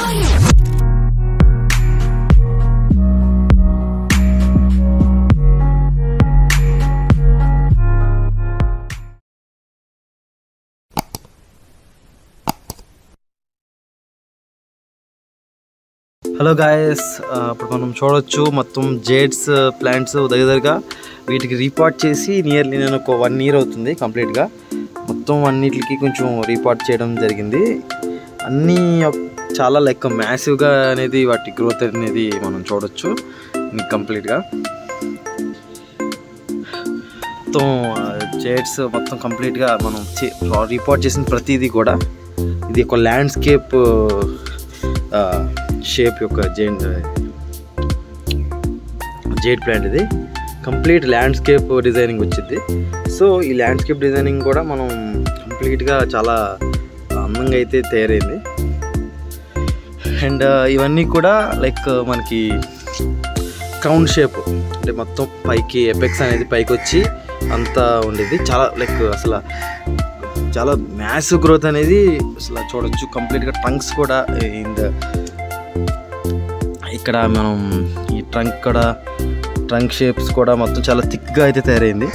Hello guys ఇప్పుడు మనం చూడొచ్చు మొత్తం జేడ్స్ ప్లాంట్స్ దగ్గరగా వీటికి రీపాట్ చేసి నియర్లీ నేను ఒక వన్ ఇయర్ అవుతుంది కంప్లీట్గా మొత్తం అన్నిటికి కొంచెం రీపాట్ చేయడం జరిగింది అన్నీ ఒక- చాలా లైక్ మ్యాసివ్గా అనేది వాటి గ్రోత్ అనేది మనం చూడొచ్చు కంప్లీట్గా మొత్తం జేడ్స్ మొత్తం కంప్లీట్గా మనం రిపోర్ట్ చేసిన ప్రతిదీ కూడా ఇది ఒక ల్యాండ్స్కేప్ షేప్ యొక్క జైంట్ జేడ్ ప్లాంట్ ఇది కంప్లీట్ ల్యాండ్స్కేప్ డిజైనింగ్ వచ్చింది సో ఈ ల్యాండ్స్కేప్ డిజైనింగ్ కూడా మనం కంప్లీట్గా చాలా అందంగా అయితే తయారైంది అండ్ ఇవన్నీ కూడా లైక్ మనకి క్రౌన్ షేప్ అంటే మొత్తం పైకి ఎపెక్స్ అనేది పైకి వచ్చి అంతా ఉండేది చాలా లైక్ అసలు చాలా మ్యాసివ్ గ్రోత్ అనేది అసలు చూడొచ్చు కంప్లీట్గా ట్రంక్స్ కూడా ఇన్ ద ఇక్కడ మనం ఈ ట్రంక్ కూడా ట్రంక్ షేప్స్ కూడా మొత్తం చాలా థిక్గా అయితే తయారైంది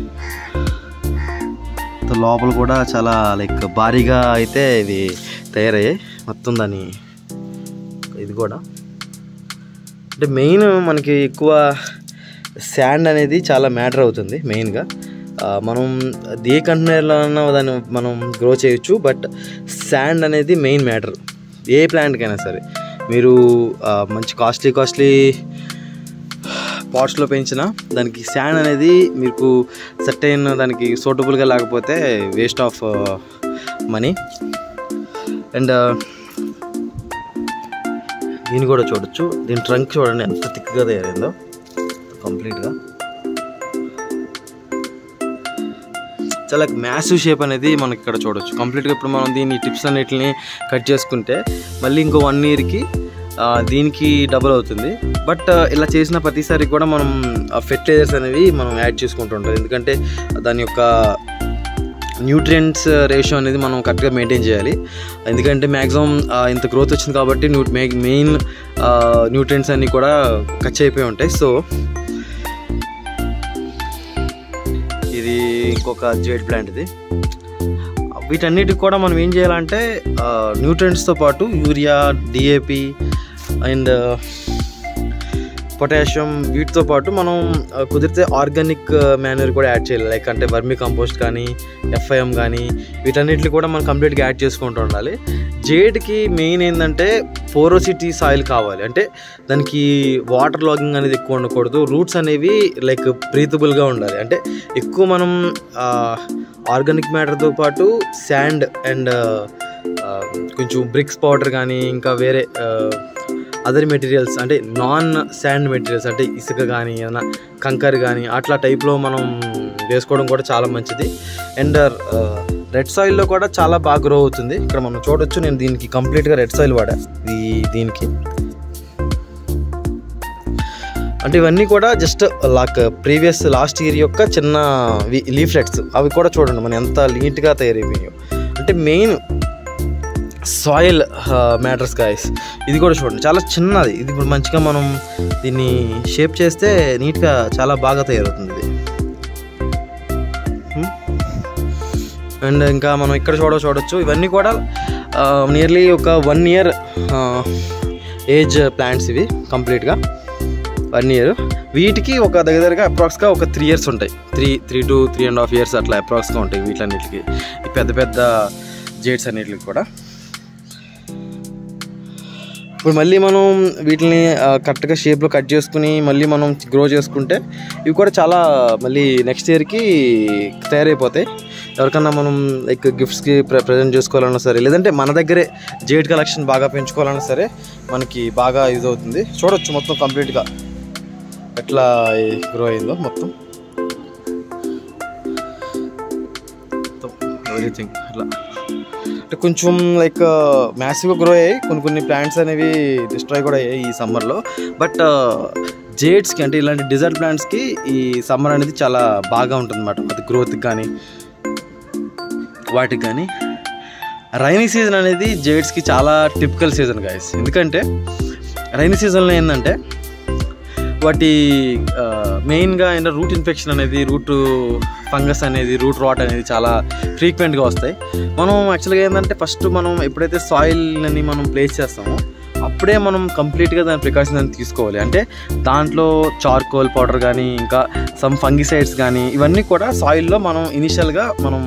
సో లోపల కూడా చాలా లైక్ భారీగా అయితే ఇది తయారయ్యాయి మొత్తం దాని ఇది కూడా అంటే మెయిన్ మనకి ఎక్కువ శాండ్ అనేది చాలా మ్యాటర్ అవుతుంది మెయిన్గా ఆ, మనం ఏ కంటైనర్లో అన్నా దాన్ని మనం గ్రో చేయొచ్చు బట్ శాండ్ అనేది మెయిన్ మ్యాటర్ ఏ ప్లాంట్కైనా సరే మీరు ఆ, మంచి కాస్ట్లీ కాస్ట్లీ పాట్స్లో పెంచిన దానికి శాండ్ అనేది మీకు సర్టైన్ దానికి సూటబుల్గా లేకపోతే వేస్ట్ ఆఫ్ మనీ అండ్ దీన్ని కూడా చూడొచ్చు దీని ట్రంక్ చూడండి ఎంత థిక్గా తయారైందో కంప్లీట్గా చాలా మ్యాసివ్ షేప్ అనేది మనకి ఇక్కడ చూడొచ్చు కంప్లీట్గా ఇప్పుడు మనం దీని టిప్స్ అన్నిటిని కట్ చేసుకుంటే మళ్ళీ ఇంకో వన్ ఇయర్కి దీనికి డబుల్ అవుతుంది బట్ ఇలా చేసిన ప్రతిసారి కూడా మనం ఫెర్టిలైజర్స్ అనేవి మనం యాడ్ చేసుకుంటూ ఉంటాం ఎందుకంటే దాని యొక్క న్యూట్రియంట్స్ రేషియో అనేది మనం కరెక్ట్గా మెయింటైన్ చేయాలి ఎందుకంటే మ్యాక్సిమం ఇంత గ్రోత్ వచ్చింది కాబట్టి న్యూ మెయిన్ న్యూట్రియంట్స్ అన్నీ కూడా ఖర్చు అయిపోయి ఉంటాయి సో ఇది ఇంకొక జేడ్ ప్లాంట్ ఇది వీటన్నిటికి కూడా మనం ఏం చేయాలంటే న్యూట్రియంట్స్తో పాటు యూరియా డిఏపి అండ్ పొటాషియం వీటితో పాటు మనం ఆ, కుదిరితే ఆర్గానిక్ మాన్యూర్ కూడా యాడ్ చేయాలి లైక్ అంటే వర్మి కంపోస్ట్ కానీ ఎఫ్ఐఎం కానీ వీటన్నిటిని కూడా మనం కంప్లీట్గా యాడ్ చేసుకుంటూ ఉండాలి జేడ్కి మెయిన్ ఏంటంటే పోరోసిటీ సాయిల్ కావాలి అంటే దానికి వాటర్ లాగింగ్ అనేది ఎక్కువ ఉండకూడదు రూట్స్ అనేవి లైక్ బ్రీతబుల్గా ఉండాలి అంటే ఎక్కువ మనం ఆర్గానిక్ మ్యాటర్తో పాటు శాండ్ అండ్ కొంచెం బ్రిక్స్ పౌడర్ కానీ ఇంకా వేరే అదర్ మెటీరియల్స్ అంటే నాన్ శాండ్ మెటీరియల్స్ అంటే ఇసుక కానీ ఏదైనా కంకర్ కానీ అట్లా టైప్లో మనం వేసుకోవడం కూడా చాలా మంచిది అండ్ రెడ్ సాయిల్లో కూడా చాలా బాగా గ్రో అవుతుంది ఇక్కడ మనం చూడొచ్చు నేను దీనికి కంప్లీట్గా రెడ్ సాయిల్ వాడా ఈ దీనికి అంటే ఇవన్నీ కూడా జస్ట్ లాక్ ప్రీవియస్ లాస్ట్ ఇయర్ యొక్క చిన్న లీఫ్లెట్స్ అవి కూడా చూడండి మనం ఎంత నీట్గా తయారైపోయాయో అంటే మెయిన్ సాయిల్ మ్యాటర్స్ గాయస్ ఇది కూడా చూడండి చాలా చిన్నది ఇది ఇప్పుడు మంచిగా మనం దీన్ని షేప్ చేస్తే నీట్గా చాలా బాగా తయారవుతుంది ఇది అండ్ ఇంకా మనం ఇక్కడ చూడ చూడొచ్చు ఇవన్నీ కూడా నియర్లీ ఒక వన్ ఇయర్ ఏజ్ ప్లాంట్స్ ఇవి కంప్లీట్గా వన్ ఇయర్ వీటికి ఒక దగ్గర దగ్గరగా అప్రాక్స్గా ఒక త్రీ ఇయర్స్ ఉంటాయి three three to three and half years అట్లా అప్రాక్స్గా ఉంటాయి వీటన్నిటికి ఈ పెద్ద పెద్ద జేడ్స్ అన్నిటికి కూడా ఇప్పుడు మళ్ళీ మనం వీటిని కరెక్ట్గా షేప్లో కట్ చేసుకుని మళ్ళీ మనం గ్రో చేసుకుంటే ఇవి కూడా చాలా మళ్ళీ నెక్స్ట్ ఇయర్కి తయారైపోతాయి ఎవరికన్నా మనం లైక్ గిఫ్ట్స్కి ప్ర ప్రజెంట్ చేసుకోవాలన్నా సరే లేదంటే మన దగ్గరే జేడ్ కలెక్షన్ బాగా పెంచుకోవాలన్నా సరే మనకి బాగా యూజ్ అవుతుంది చూడొచ్చు మొత్తం కంప్లీట్గా ఎట్లా గ్రో అయిందో మొత్తం ఎవ్రీథింగ్ అట్లా అంటే కొంచెం లైక్ మ్యాసివ్గా గ్రో అయ్యాయి కొన్ని కొన్ని ప్లాంట్స్ అనేవి డిస్ట్రాయ్ కూడా అయ్యాయి ఈ సమ్మర్లో బట్ జేడ్స్కి అంటే ఇలాంటి డిజర్ట్ ప్లాంట్స్కి ఈ సమ్మర్ అనేది చాలా బాగా ఉంటుంది అన్నమాట అది గ్రోత్కి కానీ వాటికి కానీ రైనీ సీజన్ అనేది జేడ్స్కి చాలా టిపికల్ సీజన్ గాయస్ ఎందుకంటే రైనీ సీజన్లో ఏంటంటే వాటి మెయిన్గా ఏంటంటే రూట్ ఇన్ఫెక్షన్ అనేది రూట్ ఫంగస్ అనేది రూట్ రాట్ అనేది చాలా ఫ్రీక్వెంట్గా వస్తాయి మనం యాక్చువల్గా ఏంటంటే ఫస్ట్ మనం ఎప్పుడైతే సాయిల్ని మనం ప్లేస్ చేస్తామో అప్పుడే మనం కంప్లీట్గా దాని ప్రికాషన్ అనేది తీసుకోవాలి అంటే దాంట్లో చార్కోల్ పౌడర్ కానీ ఇంకా సమ్ ఫంగిసైడ్స్ కానీ ఇవన్నీ కూడా సాయిల్లో మనం ఇనిషియల్గా మనం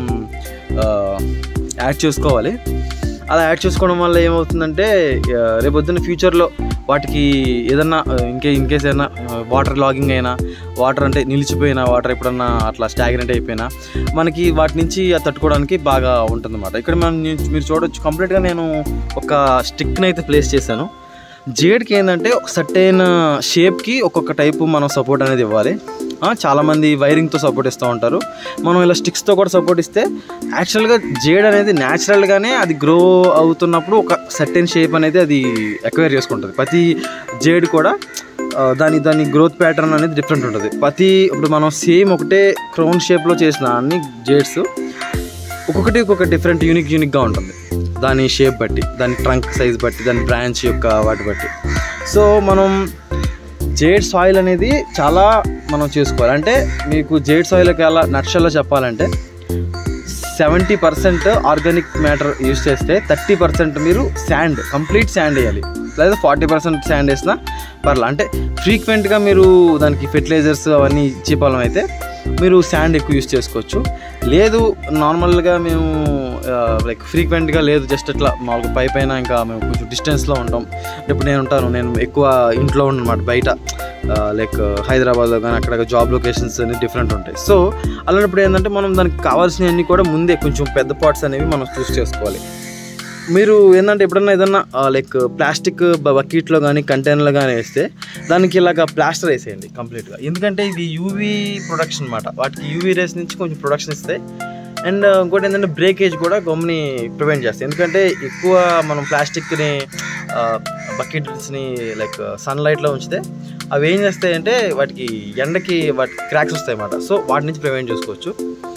యాడ్ చేసుకోవాలి అలా యాడ్ చేసుకోవడం వల్ల ఏమవుతుందంటే ఆ, రేపొద్దున ఫ్యూచర్లో వాటికి ఏదన్నా ఆ, ఇంకే ఇన్కేస్ ఏదైనా వాటర్ లాగింగ్ అయినా వాటర్ అంటే నిలిచిపోయిన వాటర్ ఎప్పుడన్నా అట్లా స్టాగ్నెంట్ అయిపోయినా మనకి వాటి నుంచి అది తట్టుకోవడానికి బాగా ఉంటుందన్నమాట ఇక్కడ మనం మీరు చూడొచ్చు కంప్లీట్గా నేను ఒక స్టిక్ని అయితే ప్లేస్ చేశాను జేడ్కి ఏంటంటే ఒక సర్టైన్ షేప్కి ఒక్కొక్క టైపు మనం సపోర్ట్ అనేది ఇవ్వాలి ఆ, చాలామంది వైరింగ్తో సపోర్ట్ ఇస్తూ ఉంటారు మనం ఇలా స్టిక్స్తో కూడా సపోర్ట్ ఇస్తే యాక్చువల్గా జేడ్ అనేది న్యాచురల్గానే అది గ్రో అవుతున్నప్పుడు ఒక సర్టెన్ షేప్ అనేది అది ఎక్వైర్ చేసుకుంటుంది ప్రతి జేడ్ కూడా ఆ, దాని దాని గ్రోత్ ప్యాటర్న్ అనేది డిఫరెంట్ ఉంటుంది ప్రతి ఇప్పుడు మనం సేమ్ ఒకటే క్రౌన్ షేప్లో చేసిన అన్ని జేడ్స్ ఒక్కొక్కటి ఒక్కొక్క డిఫరెంట్ యూనిక్ యూనిక్గా ఉంటుంది దాని షేప్ బట్టి దాని ట్రంక్ సైజ్ బట్టి దాని బ్రాంచ్ యొక్క వాటి బట్టి సో మనం జేడ్ సాయిల్ అనేది చాలా మనం చేసుకోవాలి అంటే మీకు జేడ్ సాయిల్కి ఎలా నక్షల్లో చెప్పాలంటే seventy percent organic matter use చేస్తే థర్టీ పర్సెంట్ మీరు శాండ్ కంప్లీట్ శాండ్ వేయాలి లేదా ఫార్టీ పర్సెంట్ శాండ్ వేసినా పర్లా అంటే ఫ్రీక్వెంట్గా మీరు దానికి ఫెర్టిలైజర్స్ అవన్నీ ఇచ్చే పొలం అయితే మీరు శాండ్ ఎక్కువ యూస్ చేసుకోవచ్చు లేదు నార్మల్గా మేము లైక్ ఫ్రీక్వెంట్గా లేదు జస్ట్ అట్లా మామూలుగా పై పైన ఇంకా మేము కొంచెం డిస్టెన్స్లో ఉంటాం ఇప్పుడు నేను ఉంటాను నేను ఎక్కువ ఇంట్లో ఉన్నమాట బయట లైక్ హైదరాబాద్లో కానీ అక్కడ జాబ్ లొకేషన్స్ అన్ని డిఫరెంట్ ఉంటాయి సో అలాంటప్పుడు ఏంటంటే మనం దానికి కావాల్సినవన్నీ కూడా ముందే కొంచెం పెద్ద పాట్స్ అనేవి మనం చూస్ చేసుకోవాలి మీరు ఏంటంటే ఎప్పుడన్నా ఏదన్నా లైక్ ప్లాస్టిక్ బకెట్లో కానీ కంటైనర్లో కానీ వేస్తే దానికి ఇలాగ ప్లాస్టర్ వేసేయండి కంప్లీట్గా ఎందుకంటే ఇది యూవీ ప్రొడక్షన్ అనమాట వాటికి యూవీ రేస్ నుంచి కొంచెం ప్రొడక్షన్ ఇస్తాయి అండ్ ఇంకోటి ఏంటంటే బ్రేకేజ్ కూడా గమ్ని ప్రివెంట్ చేస్తాయి ఎందుకంటే ఎక్కువ మనం ప్లాస్టిక్ని బకెట్స్ని లైక్ సన్లైట్లో ఉంచితే అవి ఏం చేస్తాయంటే వాటికి ఎండకి వాటి క్రాక్స్ వస్తాయి అన్నమాట సో వాటి నుంచి ప్రివెంట్ చేసుకోవచ్చు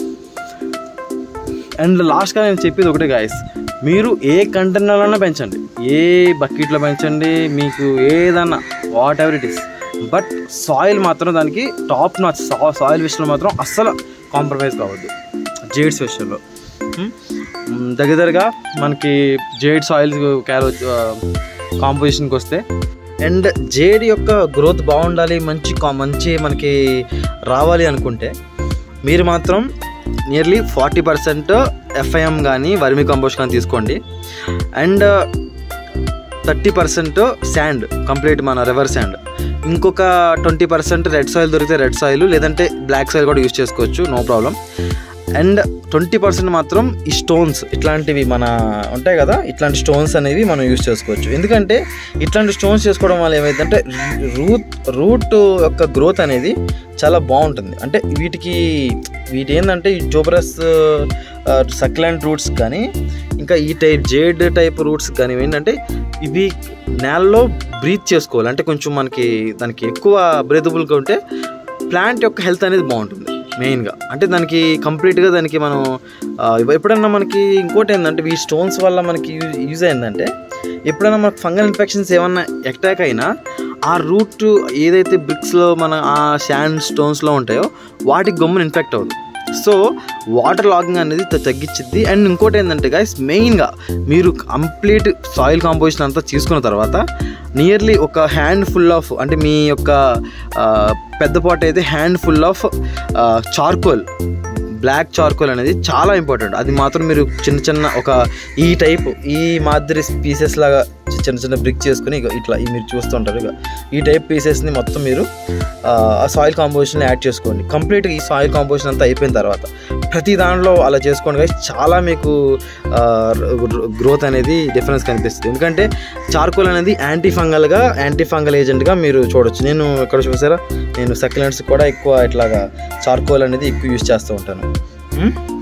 అండ్ లాస్ట్గా నేను చెప్పేది ఒకటే గాయస్ మీరు ఏ కంటైనర్లోనే పెంచండి ఏ బకెట్లో పెంచండి మీకు ఏదన్నా whatever it is but soil మాత్రం దానికి టాప్ నాచ్ సాయిల్ విషయంలో మాత్రం అస్సలు కాంప్రమైజ్ కావద్దు జేడ్స్ విషయంలో హ్మ్? మ్, దగ్గర దగ్గరగా మనకి జేడ్ సాయిల్ క్యారో కాంపోజిషన్కి వస్తే అండ్ జేడ్ యొక్క గ్రోత్ బాగుండాలి మంచి కా- మంచి మనకి రావాలి అనుకుంటే మీరు మాత్రం నియర్లీ ఫార్టీ పర్సెంట్ ఎఫ్ఐఎం కానీ వర్మి కంపోస్ట్ కానీ తీసుకోండి and thirty percent sand complete మన రివర్ శాండ్ ఇంకొక ట్వంటీ పర్సెంట్ రెడ్ సాయిల్ దొరికితే రెడ్ సాయిల్ లేదంటే బ్లాక్ సాయిల్ కూడా యూస్ చేసుకోవచ్చు no problem and twenty percent మాత్రం ఈ స్టోన్స్ ఇట్లాంటివి మన ఉంటాయి కదా ఇట్లాంటి స్టోన్స్ అనేవి మనం యూస్ చేసుకోవచ్చు ఎందుకంటే ఇట్లాంటి స్టోన్స్ చేసుకోవడం వల్ల ఏమైందంటే రూట్ రూట్ యొక్క గ్రోత్ అనేది చాలా బాగుంటుంది అంటే వీటికి వీటి ఏంటంటే ఈ జోబరస్ సక్లాండ్ రూట్స్ కానీ ఇంకా ఈ టైప్ జేడ్ టైప్ రూట్స్ కానీ ఏంటంటే ఇవి నేలలో బ్రీత్ చేసుకోవాలి అంటే కొంచెం మనకి దానికి ఎక్కువ బ్రీతబుల్గా ఉంటే ప్లాంట్ యొక్క హెల్త్ అనేది బాగుంటుంది మెయిన్గా అంటే దానికి కంప్లీట్గా దానికి మనం ఆ, ఎప్పుడన్నా మనకి ఇంకోటి ఏంటంటే ఈ స్టోన్స్ వల్ల మనకి యూజ్ అయిందంటే ఎప్పుడైనా మనకు ఫంగల్ ఇన్ఫెక్షన్స్ ఏమన్నా అటాక్ అయినా ఆ రూట్ ఏదైతే బ్రిక్స్లో మన ఆ శాండ్ స్టోన్స్లో ఉంటాయో వాటికి గమ్మున ఇన్ఫెక్ట్ అవుతుంది సో వాటర్ లాగింగ్ అనేది త- తగ్గించిద్ది అండ్ ఇంకోటి ఏంటంటే గైస్ మెయిన్గా మీరు కంప్లీట్ సాయిల్ కాంపోజిషన్ అంతా తీసుకున్న తర్వాత నియర్లీ ఒక హ్యాండ్ ఫుల్ ఆఫ్ అంటే మీ యొక్క ఆ, పెద్ద పాట్ అయితే handful of charcoal black charcoal అనేది చాలా ఇంపార్టెంట్ అది మాత్రం మీరు చిన్న చిన్న ఒక ఈ టైప్ ఈ మాదిరి పీసెస్ లాగా చి- చిన్న చిన్న బ్రిక్ చేసుకుని ఇగో ఇట్లా ఈ మీరు చూస్తుంటారు ఇక ఈ టైప్ పీసెస్ని మొత్తం మీరు ఆ సాయిల్ కాంపోజిషన్ యాడ్ చేసుకోండి కంప్లీట్గా ఈ సాయిల్ కాంపోజిషన్ అంతా అయిపోయిన తర్వాత ప్రతి దాంట్లో అలా చేసుకోండి guys. చాలా మీకు గ్రోత్ అనేది డిఫరెన్స్ కనిపిస్తుంది ఎందుకంటే చార్కోల్ అనేది యాంటీ ఫంగల్గా యాంటీ ఫంగల్ ఏజెంట్గా మీరు చూడొచ్చు నేను ఇక్కడ చూసారా నేను సక్యులెంట్స్ కూడా ఎక్కువ ఇట్లాగా చార్కోల్ అనేది ఎక్కువ యూజ్ చేస్తూ ఉంటాను ఉమ్?